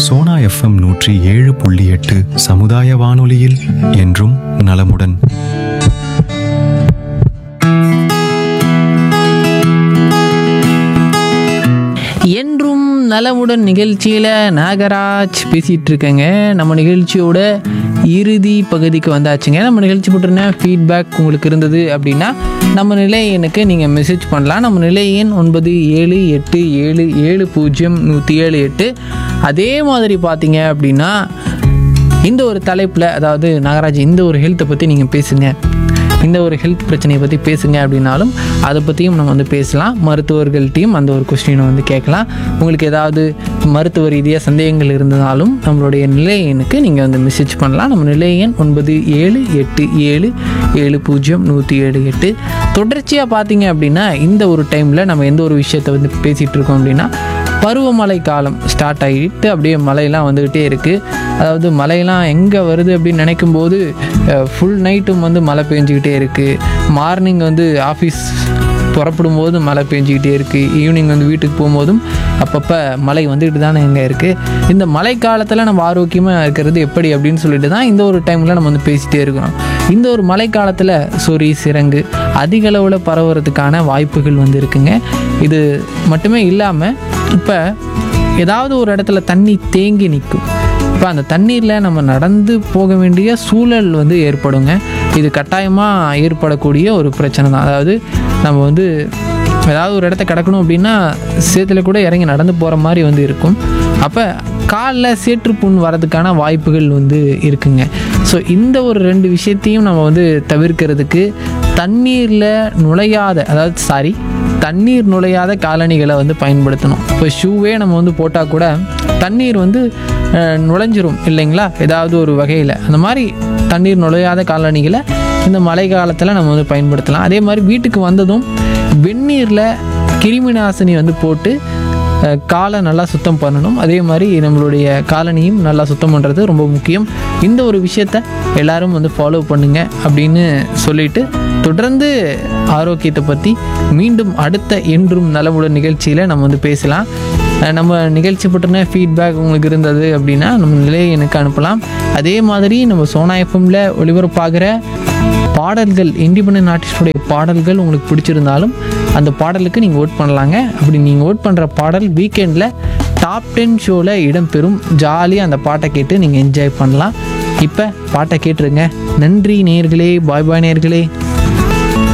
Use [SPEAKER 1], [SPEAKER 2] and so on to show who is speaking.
[SPEAKER 1] Sona FM நூற்றி ஏழு புள்ளி எட்டு சமுதாய வானொலியில் என்றும் நலமுடன்
[SPEAKER 2] என்றும் நலமுடன் நிகழ்ச்சியில் நாகராஜ் பேசிகிட்டு இருக்கேங்க நம்ம நிகழ்ச்சியோட இறுதி பகுதிக்கு வந்தாச்சுங்க நம்ம நிகழ்ச்சி போட்டிருந்த ஃபீட்பேக் உங்களுக்கு இருந்தது அப்படின்னா நம்ம நிலை எண்ணுக்கு நீங்கள் மெசேஜ் பண்ணலாம் நம்ம நிலை எண் ஒன்பது ஏழு எட்டு ஏழு ஏழு பூஜ்ஜியம் நூற்றி ஏழு எட்டு அதே மாதிரி பார்த்தீங்க அப்படின்னா இந்த ஒரு தலைப்பில் அதாவது நாகராஜ் இந்த ஒரு ஹெல்த்தை பற்றி நீங்கள் பேசுங்க இந்த ஒரு ஹெல்த் பிரச்சனையை பற்றி பேசுங்க அப்படின்னாலும் அதை பற்றியும் நம்ம வந்து பேசலாம் மருத்துவர்கள்ட்டையும் அந்த ஒரு கொஸ்டினை வந்து கேட்கலாம் உங்களுக்கு ஏதாவது மருத்துவ ரீதியாக சந்தேகங்கள் இருந்ததாலும் நம்மளுடைய நிலை எண்ணுக்கு நீங்கள் வந்து மெசேஜ் பண்ணலாம் நம்ம நிலை எண் ஒன்பது ஏழு எட்டு ஏழு ஏழு பூஜ்ஜியம் நூற்றி ஏழு எட்டு தொடர்ச்சியாக பார்த்தீங்க அப்படின்னா இந்த ஒரு டைமில் நம்ம எந்த ஒரு விஷயத்தை வந்து பேசிகிட்டு இருக்கோம் அப்படின்னா பருவமழை காலம் ஸ்டார்ட் ஆகிட்டு அப்படியே மழையெல்லாம் வந்துக்கிட்டே இருக்குது அதாவது மழையெல்லாம் எங்கே வருது அப்படின்னு நினைக்கும் போது ஃபுல் நைட்டும் வந்து மழை பெஞ்சிக்கிட்டே இருக்குது மார்னிங் வந்து ஆஃபீஸ் புறப்படும் போது மழை பெஞ்சிக்கிட்டே இருக்குது ஈவினிங் வந்து வீட்டுக்கு போகும்போதும் அப்பப்போ மழை வந்துக்கிட்டு தானே எங்கே இருக்குது இந்த மழை காலத்தில் நம்ம ஆரோக்கியமாக இருக்கிறது எப்படி அப்படின்னு சொல்லிட்டு தான் இந்த ஒரு டைமில் நம்ம வந்து பேசிகிட்டே இருக்கிறோம் இந்த ஒரு மழை காலத்தில் சொறி சிரங்கு அதிக அளவில் பரவுறதுக்கான வாய்ப்புகள் வந்து இருக்குங்க இது மட்டுமே இல்லாமல் இப்போ ஏதாவது ஒரு இடத்துல தண்ணி தேங்கி நிற்கும் இப்போ அந்த தண்ணீரில் நம்ம நடந்து போக வேண்டிய சூழல் வந்து ஏற்படுங்க இது கட்டாயமாக ஏற்படக்கூடிய ஒரு பிரச்சனை தான் அதாவது நம்ம வந்து ஏதாவது ஒரு இடத்த கிடக்கணும் அப்படின்னா சேத்துல கூட இறங்கி நடந்து போகிற மாதிரி வந்து இருக்கும் அப்போ காலில் சேற்றுப்புண் வரதுக்கான வாய்ப்புகள் வந்து இருக்குங்க ஸோ இந்த ஒரு ரெண்டு விஷயத்தையும் நம்ம வந்து தவிர்க்கிறதுக்கு தண்ணீரில் நுழையாத அதாவது சாரி தண்ணீர் நுழையாத காலணிகளை வந்து பயன்படுத்தணும் இப்போ ஷூவே நம்ம வந்து போட்டால் கூட தண்ணீர் வந்து அஹ், நுழைஞ்சிரும் இல்லைங்களா ஏதாவது ஒரு வகையில் அந்த மாதிரி தண்ணீர் நுழையாத காலணிகளை இந்த மழை காலத்தில் நம்ம வந்து பயன்படுத்தலாம் அதே மாதிரி வீட்டுக்கு வந்ததும் வெந்நீரில் கிருமி நாசினி வந்து போட்டு அஹ், காலை நல்லா சுத்தம் பண்ணணும் அதே மாதிரி நம்மளுடைய காலனியும் நல்லா சுத்தம் பண்ணுறது ரொம்ப முக்கியம் இந்த ஒரு விஷயத்த எல்லாரும் வந்து ஃபாலோ பண்ணுங்க அப்படின்னு சொல்லிட்டு தொடர்ந்து ஆரோக்கியத்தை பற்றி மீண்டும் அடுத்த என்றும் நலமுடன் நிகழ்ச்சியில் நம்ம வந்து பேசலாம் அஹ், நம்ம நிகழ்ச்சி பற்றின ஃபீட்பேக் உங்களுக்கு இருந்தது அப்படின்னா நம்ம நிலையை எனக்கு அனுப்பலாம் அதே மாதிரி நம்ம சோனா எஃப்எம்ல ஒளிபரப்பாகிற பாடல்கள் இண்டிபெண்டன்ட் ஆர்டிஸ்டோடைய பாடல்கள் உங்களுக்கு பிடிச்சிருந்தாலும் அந்த பாடலுக்கு நீங்கள் ஓட் பண்ணலாங்க அப்படி நீங்கள் ஓட் பண்ணுற பாடல் வீக்கெண்டில் டாப் டென் ஷோவில் இடம்பெறும் ஜாலியாக அந்த பாட்டை கேட்டு நீங்கள் என்ஜாய் பண்ணலாம் இப்போ பாட்டை கேட்டுருங்க நன்றி நேயர்களே பாய் பாய் நேயர்களே